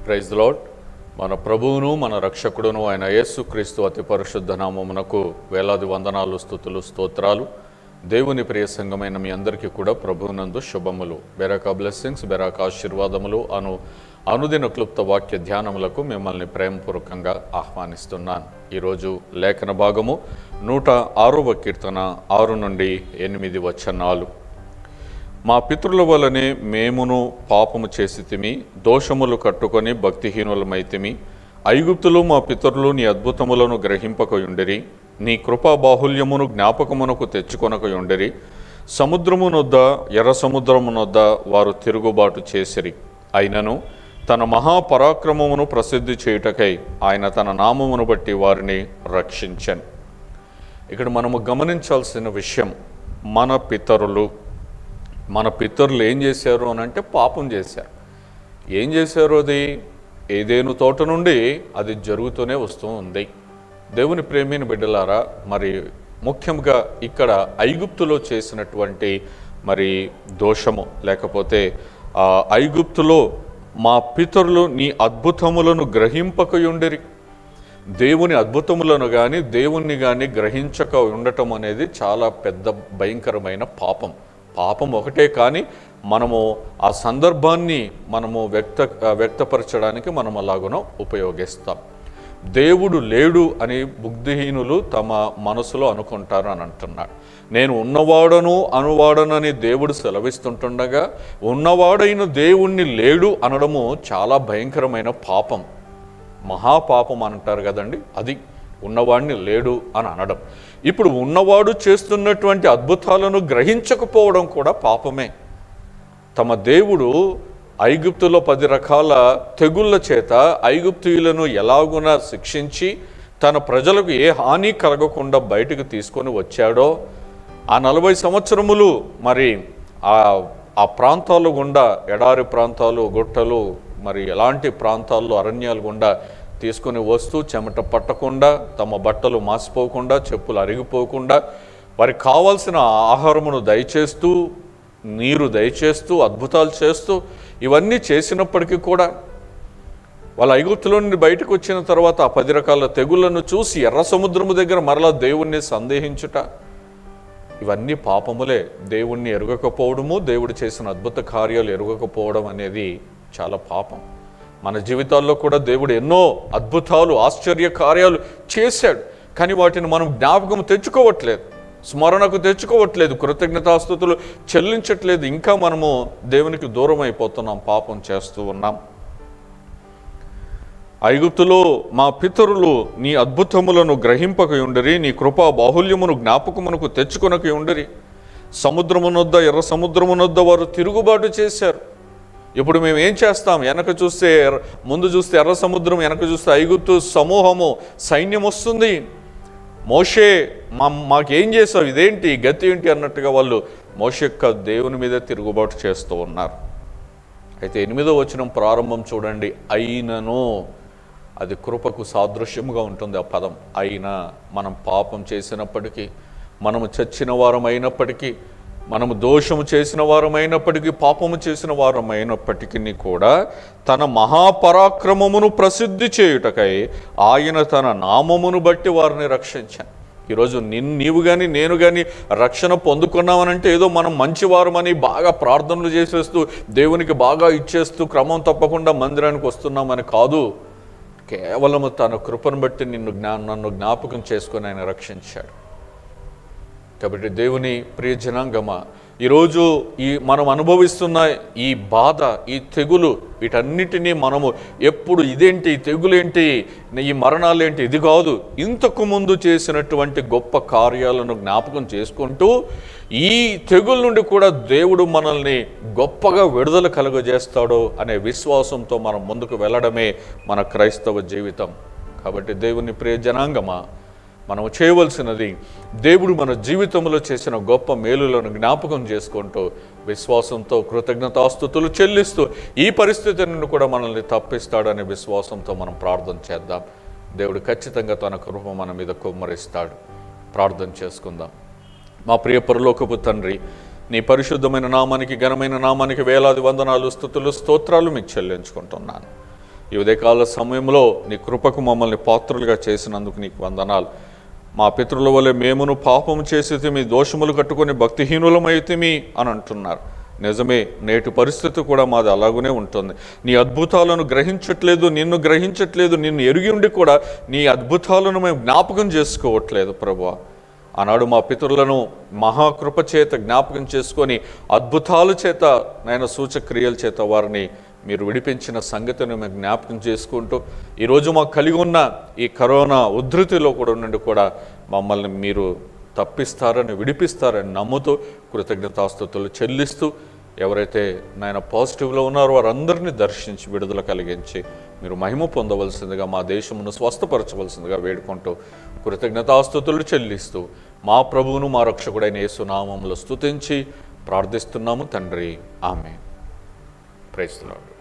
praise lord మన ప్రభువును మన రక్షకుడును ఆయన యేసుక్రీస్తు అతి పరిశుద్ధ నామమునకు వేలాది వందనాలు స్థుతులు స్తోత్రాలు దేవుని ప్రియ సంఘమైన మీ అందరికీ కూడా ప్రభువునందు శుభములు బెరాక బ్లెస్సింగ్స్ బెరాక ఆశీర్వాదములు అను అనుదిన క్లుప్త వాక్య ధ్యానములకు మిమ్మల్ని ప్రేమపూర్వకంగా ఆహ్వానిస్తున్నాను ఈరోజు లేఖన భాగము నూట ఆరవ కీర్తన ఆరు నుండి ఎనిమిది వచనాలు మా పితరుల వలనే మేమును పాపము చేసితిమి దోషములు కట్టుకొని భక్తిహీనులమైతిమి ఐగుప్తులు మా పితరులు నీ అద్భుతములను గ్రహింపకయుండిరి నీ కృపా బాహుల్యమును జ్ఞాపకమునకు తెచ్చుకొనకయుండిరి సముద్రమునొద్ద ఎర్ర సముద్రమునొద్ద వారు తిరుగుబాటు చేసిరి అయినను తన మహాపరాక్రమమును ప్రసిద్ధి చేయుటకై ఆయన తన నామమును బట్టి వారిని రక్షించను ఇక్కడ మనము గమనించాల్సిన విషయం మన పితరులు మన పితరులు ఏం చేశారు అని అంటే పాపం చేశారు ఏం చేశారు అది ఏదేను తోట నుండి అది జరుగుతూనే వస్తూ ఉంది దేవుని ప్రేమిని బిడ్డలారా మరి ముఖ్యంగా ఇక్కడ ఐగుప్తులో చేసినటువంటి మరి దోషము లేకపోతే ఆ ఐగుప్తులో మా పితరులు నీ అద్భుతములను గ్రహింపకయుండిరి దేవుని అద్భుతములను కానీ దేవుణ్ణి కానీ గ్రహించక ఉండటం అనేది చాలా పెద్ద భయంకరమైన పాపం పాపం ఒకటే కానీ మనము ఆ సందర్భాన్ని మనము వ్యక్త వ్యక్తపరచడానికి మనం అలాగున ఉపయోగిస్తాం దేవుడు లేడు అని బుద్ధిహీనులు తమ మనసులో అనుకుంటారు అని అంటున్నాడు నేను ఉన్నవాడను అనువాడనని దేవుడు సెలవిస్తుంటుండగా ఉన్నవాడైన దేవుణ్ణి లేడు అనడము చాలా భయంకరమైన పాపం మహాపాపం అంటారు కదండి అది ఉన్నవాడిని లేడు అని అనడం ఇప్పుడు ఉన్నవాడు చేస్తున్నటువంటి అద్భుతాలను గ్రహించకపోవడం కూడా పాపమే తమ దేవుడు ఐగుప్తులో పది రకాల తెగుళ్ళ చేత ఐగుప్తీయులను ఎలాగున శిక్షించి తన ప్రజలకు ఏ హాని కలగకుండా బయటకు తీసుకొని వచ్చాడో ఆ నలభై సంవత్సరములు మరి ఆ ఆ ప్రాంతాలు గుండా ఎడారి ప్రాంతాలు గుట్టలు మరి ఎలాంటి ప్రాంతాల్లో అరణ్యాలు గుండా తీసుకొని వస్తూ చెమట పట్టకుండా తమ బట్టలు మాసిపోకుండా చెప్పులు అరిగిపోకుండా వారికి కావాల్సిన ఆహారమును దయచేస్తూ నీరు దయచేస్తూ అద్భుతాలు చేస్తూ ఇవన్నీ చేసినప్పటికీ కూడా వాళ్ళ ఐగుప్తులో నుండి బయటకు వచ్చిన తర్వాత ఆ పది రకాల తెగుళ్లను చూసి ఎర్ర సముద్రము దగ్గర మరలా దేవుణ్ణి సందేహించుట ఇవన్నీ పాపములే దేవుణ్ణి ఎరుగకపోవడము దేవుడు చేసిన అద్భుత కార్యాలు ఎరుగకపోవడం అనేది చాలా పాపం మన జీవితాల్లో కూడా దేవుడు ఎన్నో అద్భుతాలు ఆశ్చర్య కార్యాలు చేశాడు కానీ వాటిని మనం జ్ఞాపకం తెచ్చుకోవట్లేదు స్మరణకు తెచ్చుకోవట్లేదు కృతజ్ఞతాస్థుతులు చెల్లించట్లేదు ఇంకా మనము దేవునికి దూరం అయిపోతున్నాం పాపం చేస్తూ ఉన్నాం ఐగుప్తులో మా పితరులు నీ అద్భుతములను గ్రహింపకయుండరి నీ కృపా బాహుల్యమును జ్ఞాపకమునకు తెచ్చుకొనకయుండరి సముద్రమునొద్ద ఎర్ర సముద్రమునొద్ద వారు తిరుగుబాటు చేశారు ఇప్పుడు మేము ఏం చేస్తాం వెనక చూస్తే ఎర్ర- ముందు చూస్తే ఎర్ర సముద్రం వెనక చూస్తే ఐగుప్తు సమూహము సైన్యం వస్తుంది మోషే మా మాకేం చేసావు ఇదేంటి గతి ఏంటి అన్నట్టుగా వాళ్ళు మోషే యొక్క దేవుని మీద తిరుగుబాటు చేస్తూ ఉన్నారు అయితే ఎనిమిదో వచనం ప్రారంభం చూడండి అయినను అది కృపకు సాదృశ్యముగా ఉంటుంది ఆ పదం అయినా మనం పాపం చేసినప్పటికీ మనము చచ్చిన వారం అయినప్పటికీ మనము దోషము చేసిన వారం అయినప్పటికీ పాపము చేసిన వారం అయినప్పటికీ కూడా తన మహాపరాక్రమమును ప్రసిద్ధి చేయుటకై ఆయన తన నామమును బట్టి వారిని రక్షించాను ఈరోజు నిన్ నీవు కానీ నేను కానీ రక్షణ పొందుకున్నామనంటే ఏదో మనం మంచివారమని బాగా ప్రార్థనలు చేసేస్తూ దేవునికి బాగా ఇచ్చేస్తూ క్రమం తప్పకుండా మందిరానికి వస్తున్నామని కాదు కేవలము తన కృపను బట్టి నిన్ను జ్ఞా నన్ను జ్ఞాపకం చేసుకొని ఆయన రక్షించాడు కాబట్టి దేవుని ప్రియ జనాంగమా ఈరోజు ఈ మనం అనుభవిస్తున్న ఈ బాధ ఈ తెగులు వీటన్నిటినీ మనము ఎప్పుడు ఇదేంటి ఈ తెగులేంటి ఈ మరణాలేంటి ఇది కాదు ఇంతకు ముందు చేసినటువంటి గొప్ప కార్యాలను జ్ఞాపకం చేసుకుంటూ ఈ తెగుల నుండి కూడా దేవుడు మనల్ని గొప్పగా విడుదల కలుగజేస్తాడు అనే విశ్వాసంతో మనం ముందుకు వెళ్ళడమే మన క్రైస్తవ జీవితం కాబట్టి దేవుని ప్రియ జనాంగమా మనం చేయవలసినది దేవుడు మన జీవితంలో చేసిన గొప్ప మేలులను జ్ఞాపకం చేసుకుంటూ విశ్వాసంతో కృతజ్ఞతాస్థుతులు చెల్లిస్తూ ఈ పరిస్థితి నుండి కూడా మనల్ని తప్పిస్తాడనే విశ్వాసంతో మనం ప్రార్థన చేద్దాం దేవుడు ఖచ్చితంగా తన కృప మన మీద కుమ్మరిస్తాడు ప్రార్థన చేసుకుందాం మా ప్రియ పరలోకపు తండ్రి నీ పరిశుద్ధమైన నామానికి ఘనమైన నామానికి వేలాది వందనాలు స్థుతులు స్తోత్రాలు మీకు చెల్లించుకుంటున్నాను ఈ ఉదయకాల సమయంలో నీ కృపకు మమ్మల్ని పాత్రులుగా చేసినందుకు నీకు వందనాలు మా పితృల వలె మేమును పాపము చేసి మీ దోషములు కట్టుకొని భక్తిహీనులమైతిమి అని అంటున్నారు నిజమే నేటి పరిస్థితి కూడా మాది అలాగనే ఉంటుంది నీ అద్భుతాలను గ్రహించట్లేదు నిన్ను గ్రహించట్లేదు నిన్ను ఎరిగి ఉండి కూడా నీ అద్భుతాలను మేము జ్ఞాపకం చేసుకోవట్లేదు ప్రభువా ఆనాడు మా పితరులను మహాకృప చేత జ్ఞాపకం చేసుకొని అద్భుతాల చేత నాయన సూచక్రియల చేత వారిని మీరు విడిపించిన సంగతిని మేము జ్ఞాపకం చేసుకుంటూ ఈరోజు మాకు కలిగి ఉన్న ఈ కరోనా ఉధృతిలో కూడా నుండి కూడా మమ్మల్ని మీరు తప్పిస్తారని విడిపిస్తారని నమ్ముతూ కృతజ్ఞతాస్తుతులు చెల్లిస్తూ ఎవరైతే నాయన పాజిటివ్లో ఉన్నారో వారందరినీ దర్శించి విడుదల కలిగించి మీరు మహిమ పొందవలసిందిగా మా దేశమును స్వస్థపరచవలసిందిగా వేడుకుంటూ కృతజ్ఞతాస్తుతులు చెల్లిస్తూ మా ప్రభువును మా రక్షకుడైన యేసునామంలో స్తుతించి ప్రార్థిస్తున్నాము తండ్రి ఆమె ప్రైస్తున్నాడు